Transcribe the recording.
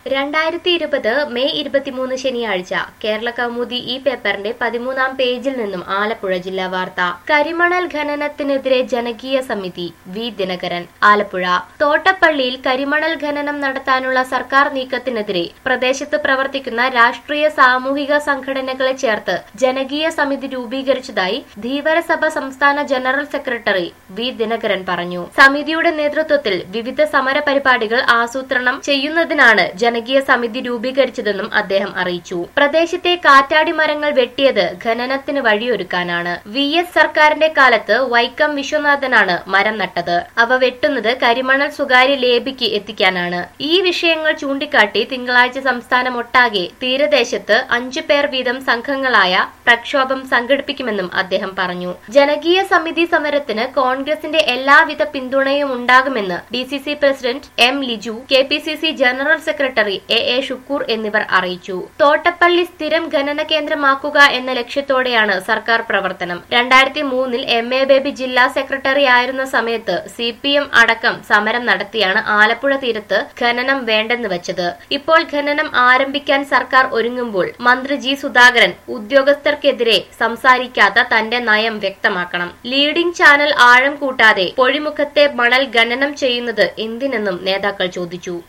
രണ്ടായിരത്തി ഇരുപത് മെയ് ഇരുപത്തിമൂന്ന് ശനിയാഴ്ച കേരള കൗമുദി ഈ പേപ്പറിന്റെ പതിമൂന്നാം പേജിൽ നിന്നും ആലപ്പുഴ ജില്ലാ വാർത്ത കരിമണൽ ഖനനത്തിനെതിരെ ജനകീയ സമിതി വി ദിനകരൻ ആലപ്പുഴ തോട്ടപ്പള്ളിയിൽ കരിമണൽ ഖനനം നടത്താനുള്ള സർക്കാർ നീക്കത്തിനെതിരെ പ്രദേശത്ത് പ്രവർത്തിക്കുന്ന രാഷ്ട്രീയ സാമൂഹിക സംഘടനകളെ ചേർത്ത് ജനകീയ സമിതി രൂപീകരിച്ചതായി ധീവരസഭ സംസ്ഥാന ജനറൽ സെക്രട്ടറി വി ദിനകരൻ പറഞ്ഞു സമിതിയുടെ നേതൃത്വത്തിൽ വിവിധ സമര പരിപാടികൾ ആസൂത്രണം ചെയ്യുന്നതിനാണ് ജനകീയ സമിതി രൂപീകരിച്ചതെന്നും അദ്ദേഹം അറിയിച്ചു പ്രദേശത്തെ കാറ്റാടി മരങ്ങൾ വെട്ടിയത് ഖനനത്തിന് വഴിയൊരുക്കാനാണ് വി എസ് സർക്കാരിന്റെ കാലത്ത് വൈക്കം വിശ്വനാഥനാണ് മരം നട്ടത് അവ വെട്ടുന്നത് കരിമണൽ സ്വകാര്യ ലേബിക്ക് എത്തിക്കാനാണ് ഈ വിഷയങ്ങൾ ചൂണ്ടിക്കാട്ടി തിങ്കളാഴ്ച സംസ്ഥാനമൊട്ടാകെ തീരദേശത്ത് അഞ്ചു പേർ വീതം സംഘങ്ങളായ പ്രക്ഷോഭം സംഘടിപ്പിക്കുമെന്നും അദ്ദേഹം പറഞ്ഞു ജനകീയ സമിതി സമരത്തിന് കോൺഗ്രസിന്റെ എല്ലാവിധ പിന്തുണയും ഉണ്ടാകുമെന്ന് D C C president M Liju K P C C general secretary A A Shukoor എന്നിവർ അറിയിച്ചു തോട്ടപ്പള്ളി സ്ഥിരം ഖനന കേന്ദ്രമാക്കുക എന്ന ലക്ഷ്യത്തോടെയാണ് സർക്കാർ പ്രവർത്തനം രണ്ടായിരത്തി മൂന്നിൽ എം എ ബേബി ജില്ലാ സെക്രട്ടറി ആയിരുന്ന സമയത്ത് സി പി എം അടക്കം സമരം നടത്തിയാണ് ആലപ്പുഴ തീരത്ത് ഖനനം വേണ്ടെന്ന് വെച്ചത് ഇപ്പോൾ ഖനനം ആരംഭിക്കാൻ സർക്കാർ ഒരുങ്ങുമ്പോൾ മന്ത്രി ജി സുധാകരൻ ഉദ്യോഗസ്ഥർക്കെതിരെ സംസാരിക്കാത്ത തന്റെ നയം വ്യക്തമാക്കണം ലീഡിംഗ് ചാനൽ ആഴം കൂട്ടാതെ പൊഴിമുഖത്തെ മണൽ ഖനനം ചെയ്യുന്നത് എന്തിനെന്നും നേതാക്കൾ ചോദിച്ചു